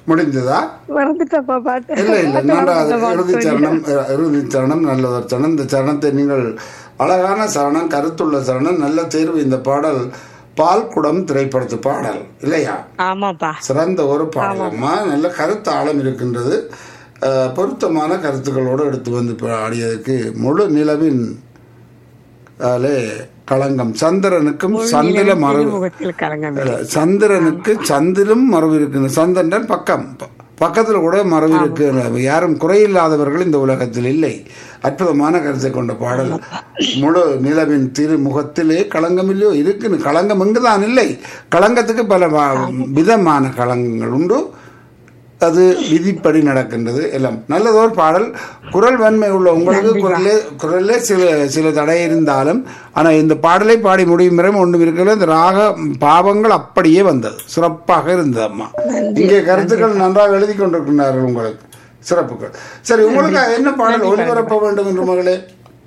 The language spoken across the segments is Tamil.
முடிந்ததா மறந்துட்டப்பா பாட்டு இல்லை இல்லை பாட்டு நன்றாக மறந்துட்டப்பா, இறுதி sorry. சரணம் அஹ், இறுதி சரணம் நல்லதொரு சரணம் இந்த சரணத்தை நீங்கள் அழகான சரணம் கருத்துள்ள சரணம் நல்ல தேர்வு இந்த பாடல் பால் குடம் திரைப்படத்து பாடல் இல்லையா ஆமாப்பா சிறந்த ஒரு பாடலம்மா நல்ல கருத்து ஆழம் இருக்கின்றது அஹ், பொருத்தமான கருத்துக்களோடு எடுத்து வந்து பாடியதுக்கு முழு நிலவின் அதிலே களங்கம் சந்திரனுக்கும் சந்தில மறு முகத்தில் கலங்கம் இல்ல, சந்திரனுக்கு சந்திலும் மறைவு இருக்கு சந்திரன் பக்கம் ப- பக்கத்துல கூட மறைவு இருக்கு யாரும் குறையில்லாதவர்கள் இந்த உலகத்தில் இல்லை அற்புதமான கருத்தை கொண்ட பாடல் முழு நிலவின் திருமுகத்திலே களங்கம் இல்லையோ இருக்குன்னு களங்கம் இங்குதான் இல்லை களங்கத்துக்கு பல வ- விதமான களங்கங்கள் உண்டு அது விதிப்படி நடக்கின்றது எல்லாம் நல்லதோர் பாடல் குரல் வன்மை உள்ள உங்களுக்கு குரலே குரலே சில சில தடை இருந்தாலும் ஆனா இந்த பாடலை பாடி முடியும் வரை ஒன்றும் இருக்கல இந்த ராக பாவங்கள் அப்படியே வந்தது சிறப்பாக இருந்தது அம்மா இங்கே கருத்துக்கள் நன்றாக எழுதி கொண்டிருக்கிறார்கள் உங்களுக்கு சிறப்புகள் சரி உங்களுக்கு என்ன பாடல் ஒளிபரப்ப வேண்டும் என்று மகளே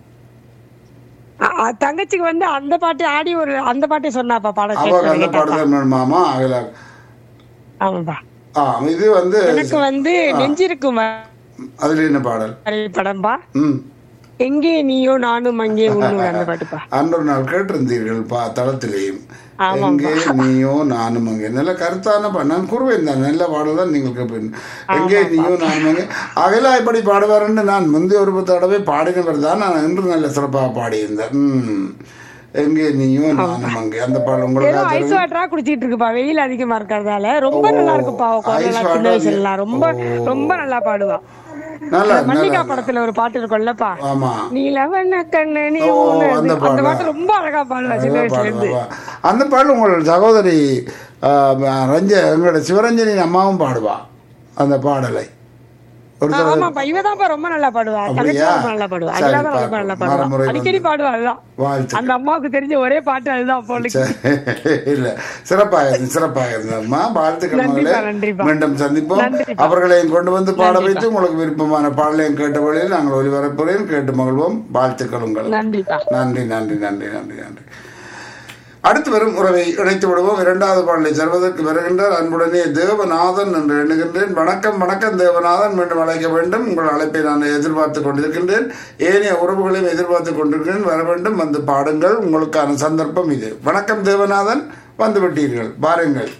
அ- அ, தங்கச்சிக்கு வந்து அந்த பாட்டு ஆடி ஒரு அந்த பாட்டை சொன்னாப்பா பாட அவங்க அந்த கேட்க பாடல் வேணுமாமா அகல ஆமாப்பா ஆ இது வந்து எனக்கு வந்து நெஞ்சிருக்கும் அதுல என்ன பாடல் வரை படம்பா ம் எங்கே நீயோ நானும் அங்கே உன்னு அந்த பாட்டுப்பா அன்றொரு நாள் கேட்டிருந்தீர்கள் பா தளத்திலேயும் ஆமாம். எங்கே நீயோ நானும் அங்கே நல்ல கருத்தான பா நான் கூறுவேன் தான் நல்ல பாடல் தான் நீங்கள் கேட்பீங்க எங்கே நீயோ நானும் அங்கே அகலா இப்படி பாடுவாருன்னு நான் முந்தைய ஒரு தடவை பாடினவர் தான் நான் இன்று நல்ல சிறப்பாக பாடியிருந்தேன் ம். எங்கே நீயோ நானும் அங்கே அந்த பாடல் ஏதோ உங்களுக்கு ஐஸ் வாட்டரா குடிச்சிட்டு இருக்குப்பா வெயில் அதிகமா இருக்கிறதால ரொம்ப நல்லா இருக்குப்பா அவ குரல் ஐஸ் எல்லாம் சின்ன வாட்டர் வயசுல ரொம்ப ரொம்ப நல்லா பாடுவா நல்லா மல்லிகா நல்லா படத்துல ஒரு பாட்டு இருக்கும்லப்பா ஆமா நீலவண்ண கண்ணு நீ ஓ, ஊனு. அந்த அந்த பாடலா? பாட்டு ரொம்ப அழகா பாடுவா சின்ன நல்ல வயசுல இருந்து பாடல் அந்த பாடல் உங்கள் சகோதரி ஆ, ரஞ்ச எங்களோட சிவரஞ்சனின் அம்மாவும் பாடுவா அந்த பாடலை ஒரு ஆ, ஆமாப்பா இவதான்ப்பா ரொம்ப நல்லா பாடுவா தங்கச்சி அப்படியா? ரொம்ப நல்லா பாடுவா சரி, அதுதான் ரொம்ப பார்ப்போம். நல்லா மறுமுறை பாடுவா வந்து- அடிக்கடி பாடுவா அதுதான் வாழ்த்து அந்த அம்மாவுக்கு தெரிஞ்ச ஒரே பாட்டு அதுதான் பொண்ணுக்கு இல்ல சிறப்பாக இருந்து சிறப்பாக இருந்தம்மா வாழ்த்துக்கள் மகளே நன்றிப்பா, நன்றிப்பா. மீண்டும் சந்திப்போம் நன்றிப்பா. அவர்களையும் கொண்டு வந்து பாட வைத்து உங்களுக்கு விருப்பமான பாடலையும் கேட்ட வழியில் நாங்கள் ஒளிபரப்புறையும் கேட்டு மகிழ்வோம் வாழ்த்துக்கள் உங்களுக்கு நன்றிப்பா நன்றி நன்றி நன்றி நன்றி நன்றி அடுத்து வரும் உறவை இணைத்து விடுவோம் இரண்டாவது பாடலை செல்வதற்கு வருகின்றார் அன்புடனே தேவநாதன் என்று எண்ணுகின்றேன் வணக்கம் வணக்கம் தேவநாதன் மீண்டும் அழைக்க வேண்டும் உங்கள் அழைப்பை நான் எதிர்பார்த்து கொண்டிருக்கின்றேன் ஏனைய உறவுகளையும் எதிர்பார்த்து கொண்டிருக்கிறேன் வர வேண்டும் வந்து பாடுங்கள் உங்களுக்கான சந்தர்ப்பம் இது வணக்கம் தேவநாதன் வந்து விட்டீர்கள் பாருங்கள்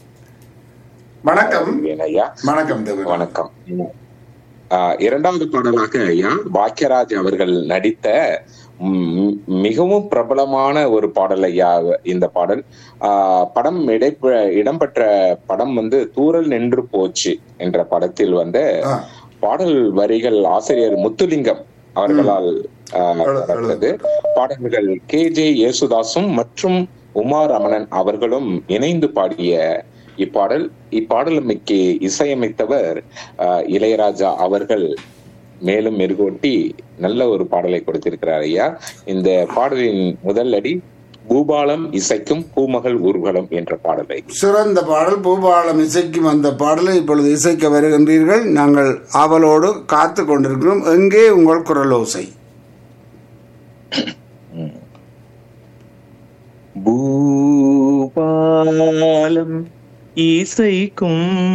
வணக்கம் ஐயா வணக்கம் தேவநாதன் வணக்கம் ஆஹ் இரண்டாவது பாடலாக ஐயா பாக்கியராஜ் அவர்கள் நடித்த ம், மிகவும் பிரபலமான ஒரு பாடல் ஐயா இந்த பாடல் ஆஹ் படம் இடைப்ப இடம்பெற்ற படம் வந்து தூரல் நின்று போச்சு என்ற படத்தில் வந்த ஆ, பாடல் வரிகள் ஆசிரியர் முத்துலிங்கம் அவர்களால் ஆஹ், எழு- நடந்தது பாடல்கள் கே ஜே யேசுதாசும் மற்றும் உமா ரமணன் அவர்களும் இணைந்து பாடிய இப்பாடல் இப்பாடலுக்கு இசையமைத்தவர் ஆஹ், இளையராஜா அவர்கள் மேலும் மெருகூட்டி நல்ல ஒரு பாடலை கொடுத்திருக்கிறார் ஐயா இந்த பாடலின் முதல் அடி பூபாலம் இசைக்கும் பூமகள் ஊர்வலம் என்ற பாடலை சிறந்த பாடல் பூபாலம் இசைக்கும் அந்த பாடலை இப்பொழுது இசைக்க வருகின்றீர்கள் நாங்கள் ஆவலோடு காத்து கொண்டிருக்கிறோம் எங்கே உங்கள் குரலோசை பூபாலம் இசைக்கும்